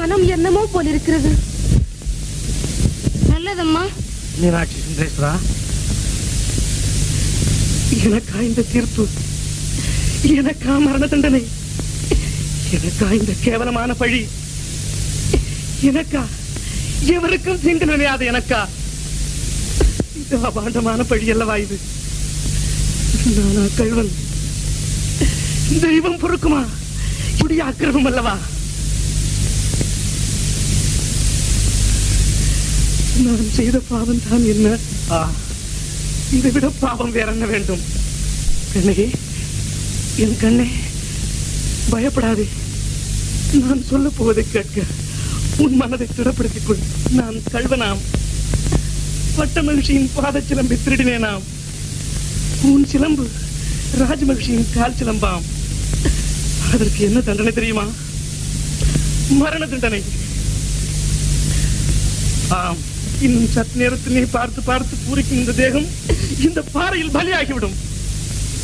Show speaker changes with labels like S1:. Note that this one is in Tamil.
S1: மனம் என்னமோ போல் இருக்கிறது நல்லதம்மா
S2: மீனாட்சி சுந்தரேஸ்வரா எனக்கா இந்த தீர்ப்பு எனக்கா மரண தண்டனை எனக்கா இந்த கேவலமான பழி எனக்கா எவருக்கும் தீங்கு நினையாத எனக்கா இது அபாண்டமான பழி அல்லவா இது நானா கழுவன் தெய்வம் பொறுக்குமா இப்படி அக்கிரமம் அல்லவா நான் செய்த பாவம் தான் என்ன ஆ, இதை விட பாவம் வேற என்ன வேண்டும் கண்ணகி என் கண்ணே பயப்படாதே நான் சொல்ல போவதை கேட்க உன் மனதை திடப்படுத்திக் கொள் நான் கல்வனாம் பட்ட மகிழ்ச்சியின் பாத சிலம்பை திருடினேனாம் உன் சிலம்பு ராஜ மகிழ்ச்சியின் கால் சிலம்பாம் அதற்கு என்ன தண்டனை தெரியுமா மரண தண்டனை ஆம் இன்னும் சற்று நேரத்தில் நீ பார்த்து பார்த்து பூரிக்கும் இந்த தேகம் இந்த பாறையில் பலியாகிவிடும்